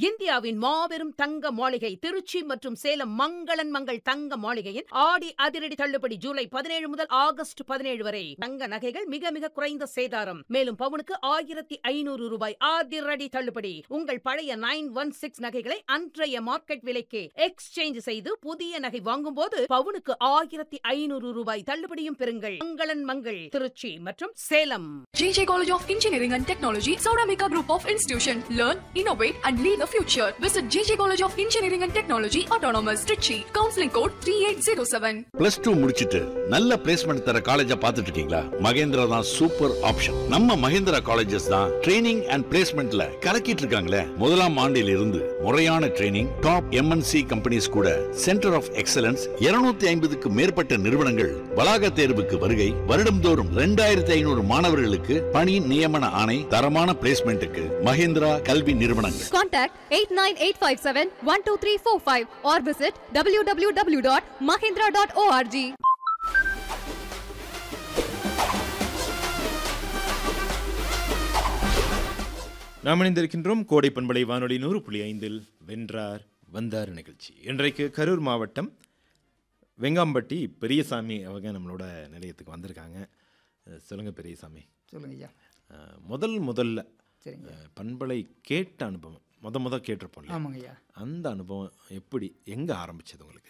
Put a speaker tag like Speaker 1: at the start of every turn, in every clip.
Speaker 1: இந்தியாவின் மாபெரும் தங்க மாளிகை திருச்சி மற்றும் சேலம் மங்களன் மங்கள் தங்க மாளிகையின் ஆடி அதிரடி தள்ளுபடி ஜூலை பதினேழு முதல் ஆகஸ்ட் பதினேழு வரை தங்க நகைகள் மிக மிக குறைந்த சேதாரம் மேலும் பவுனுக்கு ஆயிரத்தி ஐநூறு ரூபாய் அதிரடி தள்ளுபடி உங்கள் பழைய நைன் ஒன் சிக்ஸ் நகைகளை அன்றைய மார்க்கெட் விலைக்கு எக்ஸ்சேஞ்ச் செய்து புதிய நகை வாங்கும்போது பவுனுக்கு ஆயிரத்தி ஐநூறு ரூபாய் தள்ளுபடியும் பெறுங்கள் மங்களன் மங்கள் திருச்சி மற்றும் Salem
Speaker 2: JJ College of Engineering and Technology, Sauramika Group of Institution. Learn, innovate, and lead the future. Visit JJ College of Engineering and Technology, Autonomous, Trichy. Counseling code 3807.
Speaker 3: Plus two முடிச்சிட்டு நல்ல பிளேஸ்மெண்ட் தர காலேஜா பார்த்துட்டு இருக்கீங்களா மகேந்திரா தான் சூப்பர் ஆப்ஷன் நம்ம Mahendra colleges தான் training and பிளேஸ்மெண்ட்ல கலக்கிட்டு இருக்காங்களே முதலாம் ஆண்டில் இருந்து முறையான ட்ரைனிங் டாப் எம்என்சி கம்பெனிஸ் கூட சென்டர் ஆஃப் எக்ஸலன்ஸ் 250 ஐம்பதுக்கு மேற்பட்ட நிறுவனங்கள் வளாக தேர்வுக்கு வருகை வருடம்தோறும் ரெண்டாயிரத்தி ஐநூறு மாணவர்களுக்கு பணி நியமன ஆணை தரமான பிளேஸ்மெண்ட்டுக்கு மகேந்திரா கல்வி நிறுவனங்கள்
Speaker 4: Contact 89857-12345 or visit www.mahindra.org.
Speaker 5: நாம் இணைந்திருக்கின்றோம் கோடை பண்பலை வானொலி நூறு புள்ளி ஐந்தில் வென்றார் வந்தார் நிகழ்ச்சி இன்றைக்கு கரூர் மாவட்டம் வெங்காம்பட்டி பெரியசாமி அவங்க நம்மளோட நிலையத்துக்கு வந்திருக்காங்க அஹ் சொல்லுங்க பெரியசாமி
Speaker 6: சொல்லுங்க ஐயா
Speaker 5: அஹ் முதல் முதல்ல
Speaker 6: சரிங்க
Speaker 5: அஹ் பண்பலை கேட்ட அனுபவம் முத முத கேட்டிருப்போம் இல்லையா?
Speaker 6: ஆமாங்க ஐயா
Speaker 5: அந்த அனுபவம் எப்படி எங்கே ஆரம்பிச்சது உங்களுக்கு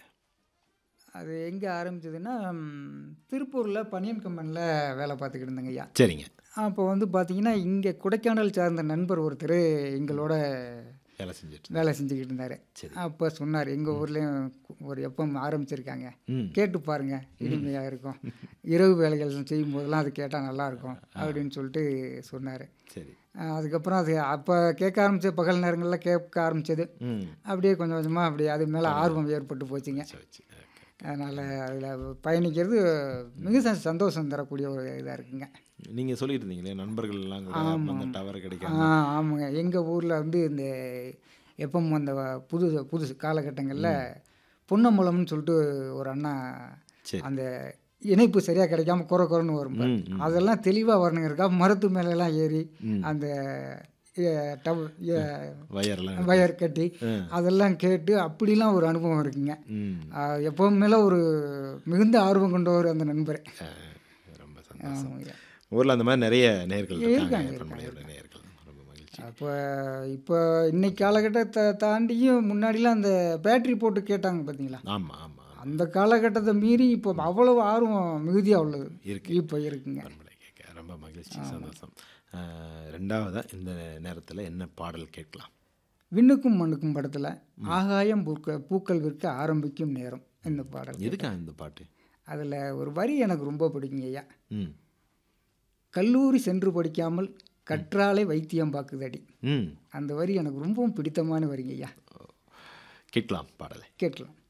Speaker 6: அது எங்கே ஆரம்பிச்சதுன்னா ம், திருப்பூரில் பனியன் கம்பெனியில் வேலை பார்த்துக்கிட்டு இருந்தேங்க ஐயா
Speaker 5: சரிங்க
Speaker 6: அப்போ வந்து பார்த்தீங்கன்னா இங்கே கொடைக்கானல் சார்ந்த நண்பர் ஒருத்தர் எங்களோட
Speaker 5: வேலை செஞ்சுட்டு
Speaker 6: வேலை செஞ்சுக்கிட்டு இருந்தார்
Speaker 5: சரி.
Speaker 6: அப்போ சொன்னார் எங்கள் ஊர்லேயும் ஒரு எப்பம் ஆரம்பிச்சிருக்காங்க
Speaker 5: ம்.
Speaker 6: கேட்டு பாருங்க இனிமையாக இருக்கும் இரவு வேலைகள் செய்யும் போதெல்லாம் அது கேட்டால் நல்லாயிருக்கும் அப்படின்னு சொல்லிட்டு சொன்னார்
Speaker 5: சரி
Speaker 6: அதுக்கப்புறம் அது அப்போ கேட்க ஆரம்பிச்ச பகல் நேரங்களில் கேட்க ஆரம்பிச்சது
Speaker 5: ம்
Speaker 6: அப்படியே கொஞ்சம் கொஞ்சமாக அப்படியே அது மேலே ஆர்வம் ஏற்பட்டு போச்சுங்க
Speaker 5: சரி, சரி ஓகே
Speaker 6: அதனால் அதில் பயணிக்கிறது மிக ச- சந்தோஷம் தரக்கூடிய ஒரு இதாக இருக்குங்க
Speaker 5: நீங்கள் சொல்லிட்டு இருந்தீங்களே நண்பர்கள் எல்லாம் கூட அந்த டவர்
Speaker 6: ஆ
Speaker 5: கிடைக்காம
Speaker 6: ஆமாங்க எங்கள் ஊரில் வந்து இந்த எப்பவும் அந்த புது புதுசு காலகட்டங்களில் பொன்னம்பலம்னு சொல்லிட்டு ஒரு அண்ணா
Speaker 5: சரி.
Speaker 6: அந்த இணைப்பு சரியாக கிடைக்காம குறை குறைன்னு வரும் பாரு.
Speaker 5: ம், ம்.
Speaker 6: அதெல்லாம் தெளிவாக வரணுங்கிறக்கா மரத்து மேலெல்லாம் ஏறி
Speaker 5: ம்.
Speaker 6: அந்த எ, டவ் எ,
Speaker 5: வயர்லாம்
Speaker 6: வயர் கட்டி
Speaker 5: ம்.
Speaker 6: அதெல்லாம் கேட்டு அப்படிலாம் ஒரு அனுபவம் இருக்குங்க
Speaker 5: ம்
Speaker 6: எப்பவும் மேலே ஒரு மிகுந்த ஆர்வம் கொண்டவர் அந்த நண்பர்
Speaker 5: அஹ், ரொம்ப சந்தோஷம்
Speaker 6: ஆமாங்க.
Speaker 5: ஊரில் அந்த மாதிரி நிறைய நேர்கள் இருக்காங்க
Speaker 6: இருக்காங்க,
Speaker 5: பண்பலையோட நேர்கள் ரொம்ப மகிழ்ச்சி
Speaker 6: அப்போ இப்போ இன்னைக்கு காலகட்டத்தை தாண்டியும் முன்னாடிலாம் அந்த பேட்டரி போட்டு கேட்டாங்க பார்த்தீங்களா
Speaker 5: ஆமாம் ஆமாம்
Speaker 6: அந்த காலகட்டத்தை மீறி இப்போ அவ்வளவு ஆர்வம் மிகுதியாக உள்ளது
Speaker 5: இருக்கு.
Speaker 6: இப்போ இருக்குங்க
Speaker 5: பண்பலை கேட்க ரொம்ப மகிழ்ச்சி சந்தோஷம் அஹ், ரெண்டாவதா இந்த நேரத்தில் என்ன பாடல் கேட்கலாம்
Speaker 6: விண்ணுக்கும் மண்ணுக்கும் படத்தில் ஆகாயம் பூக்க பூக்கள் விற்க ஆரம்பிக்கும் நேரம் இந்த பாடல்
Speaker 5: எதுக்கா இந்த பாட்டு
Speaker 6: அதில் ஒரு வரி எனக்கு ரொம்ப பிடிக்குங்க ஐயா
Speaker 5: ம்
Speaker 6: கல்லூரி சென்று படிக்காமல் கற்றாலே வைத்தியம் பாக்குதடி
Speaker 5: ம்
Speaker 6: அந்த வரி எனக்கு ரொம்பவும் பிடித்தமான வரிங்க ஐயா
Speaker 5: கேட்கலாம் பாடலை
Speaker 6: கேட்கலாம்